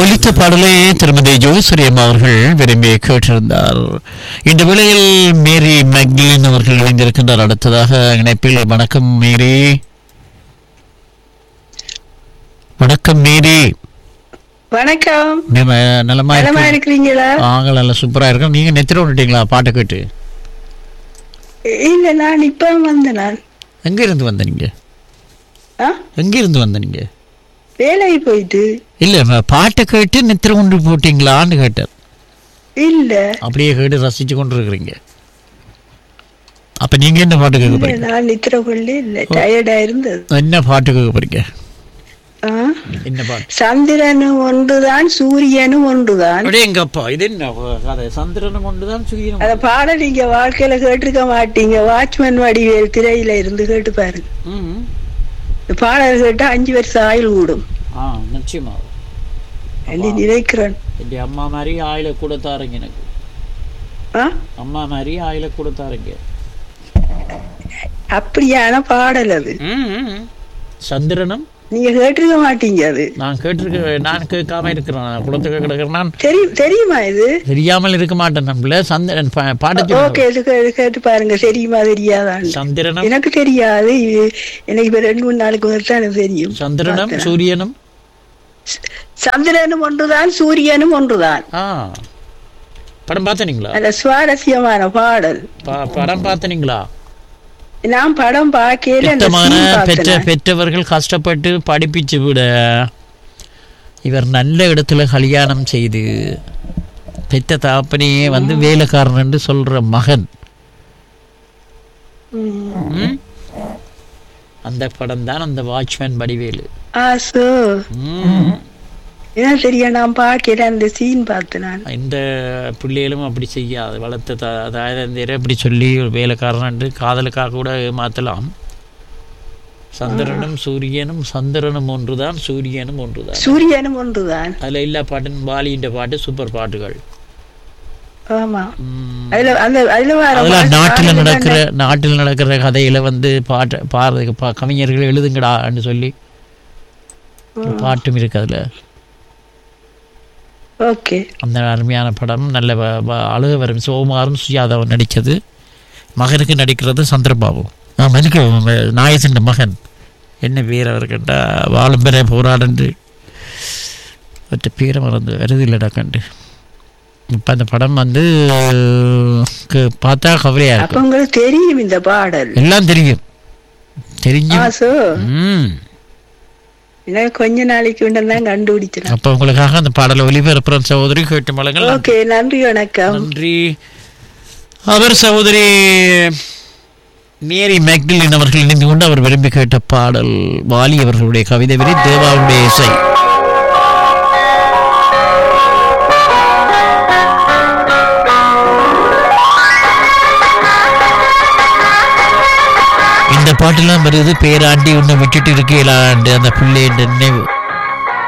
ஒலித்த பாடலை திருமதி ஜோசரியம் அவர்கள் விரும்பி கேட்டிருந்தார் இந்த வேளையில் மேரி மக்லின் அவர்கள் இணைந்திருக்கின்றார் அடுத்ததாக இணைப்பில் வணக்கம் மேரி வணக்கம் மேரி வணக்கம் நீங்க நலமா நலமா இருக்கு இருக்கிறீங்களா நாங்கள் நல்லா சூப்பரா இருக்கோம் நீங்க நெத்திர விட்டுட்டீங்களா பாட்டை கேட்டு இல்ல நான் இப்ப வந்தேன் நான் எங்க இருந்து வந்த நீங்க ஆ? எங்க இருந்து வந்த நீங்க வேலைக்கு போயிட்டு இல்ல நான் பாட்டை கேட்டு நெத்திர கொண்டு போட்டீங்களான்னு கேட்டார் இல்ல அப்படியே கேட்டு ரசிச்சு கொண்டு இருக்கிறீங்க அப்ப நீங்க என்ன பாட்டு கேட்க இல்ல போறீங்க நான் நித்திர கொள்ளே இல்ல டயர்டா இருந்தது என்ன பாட்டு கேட்க போறீங்க ஆ? என்ன பாட்டு சந்திரனும் ஒன்றுதான் சூரியனும் ஒன்றுதான் அப்படியே எங்கப்பா இது என்ன கதை சந்திரனும் கொண்டுதான் சுகிரும் அத பாட நீங்க வாழ்க்கையில கேட்டிருக்க மாட்டீங்க வாட்ச்மேன் வடிவேல் திரையில இருந்து கேட்டு பாருங்க ம். இந்த பாடல் கேட்டா அஞ்சு வருஷம் ஆயுள் கூடும் ஆ நிச்சயமா என்று நினைக்கிறேன் என் அம்மா மாதிரி ஆயில கொடுத்தாருங்க எனக்கு ஆ? அம்மா மாதிரி ஆயில கொடுத்தாருங்க அப்படியான பாடல் அது சந்திரனும் நீங்க கேட்டிருக்க மாட்டீங்க அது நான் கேட்டிருக்க நான் கேட்காம இருக்கிறேன் நான் குளத்துக்கு கிடக்கிறேன் நான் தெரியும் தெரியுமா இது தெரியாமல் இருக்க மாட்டேன் நம்மள சந்திரன் பா- பாட்டு ஓகே இது கே- கேட்டு பாருங்க தெரியுமா தெரியாதான்னு சந்திரனும் எனக்கு தெரியாது இது எனக்கு இப்ப ரெண்டு மூணு நாளுக்கு முதல் தான் எனக்கு தெரியும் சந்திரனும் சூரியனும் சந்திரனும் ஒன்றுதான் சூரியனும் ஒன்றுதான் ஆ படம் பார்த்தனீங்களா அந்த சுவாரஸ்யமான பாடல் ப- படம் பார்த்தனீங்களா நான் படம் பார்க்கல அந்த பெற்றமான scene பெற்ற பார்த்தேன். பெற்றவர்கள் கஷ்டப்பட்டு படிப்பிச்சு விட இவர் நல்ல இடத்துல கல்யாணம் செய்து பெற்ற தாப்பனையே வந்து வேலைக்காரன் என்று சொல்ற மகன் ம். ம்? அந்த படம் தான் அந்த வாட்ச்மேன் வடிவேலு ஆசோ ம். என்ன சரியா நான் பார்க்கல அந்த சீன் பார்த்தேன் நான் இந்த பிள்ளைகளும் அப்படி செய்யாது வளர்த்த த அதாவது இந்த இதை இப்படி சொல்லி ஒரு வேலைக்காரன் என்று காதலுக்காக கூட மாற்றலாம் சந்திரனும் சூரியனும் சந்திரனும் ஒன்றுதான் சூரியனும் ஒன்றுதான் சூரியனும் ஒன்றுதான் அதுல எல்லா பாட்டும் பாலியின் பாட்டு சூப்பர் பாட்டுகள் ஆமா ம். அதுல அந்த அதுல வர அதுல பாட்டு- நாட்டில் பாடல் நடக்கிற நாட்டில் நடக்கிற கதையில வந்து பாட்டு பாடுறதுக்கு பா கவிஞர்கள் எழுதுங்கடான்னு சொல்லி ஒரு பாட்டும் இருக்கு அதுல ஓகே அந்த அருமையான படம் நல்ல வ- வ- அழுக வரும் சோமாரும் சுஜாதாவும் நடித்தது மகனுக்கு நடிக்கிறது சந்திரபாபு ஆமாம் எனக்கு நாயசன் மகன் என்ன பேர் அவர் கேட்டா வாழும் பெற போராடன்று மற்ற பேரை மறந்து வருது இல்லடா கண்டு இப்போ அந்த படம் வந்து கு- பார்த்தா கவலையா அப்ப இருக்கும் உங்களுக்கு தெரியும் இந்த பாடல் எல்லாம் தெரியும் தெரிஞ்சும் ஆசோ ம் எனக்கு கொஞ்ச நாளைக்கு முன்ன தான் கண்டுபிடிச்சேன் அப்போ உங்களுக்காக அந்த பாடலை ஒளிபரப்புற சகோதரி கேட்டு மலங்கள் ஓகே நன்றி வணக்கம் நன்றி அவர் சகோதரி மேரி மேக்டிலின் அவர்கள் இணைந்து கொண்டு அவர் விரும்பி கேட்ட பாடல் வாலி அவர்களுடைய கவிதை வரி தேவாவுடைய இசை இந்த பாட்டெல்லாம் வருது பேராண்டி உன்னை விட்டுட்டு இருக்கீங்களாண்டு அந்த பிள்ளை நினைவு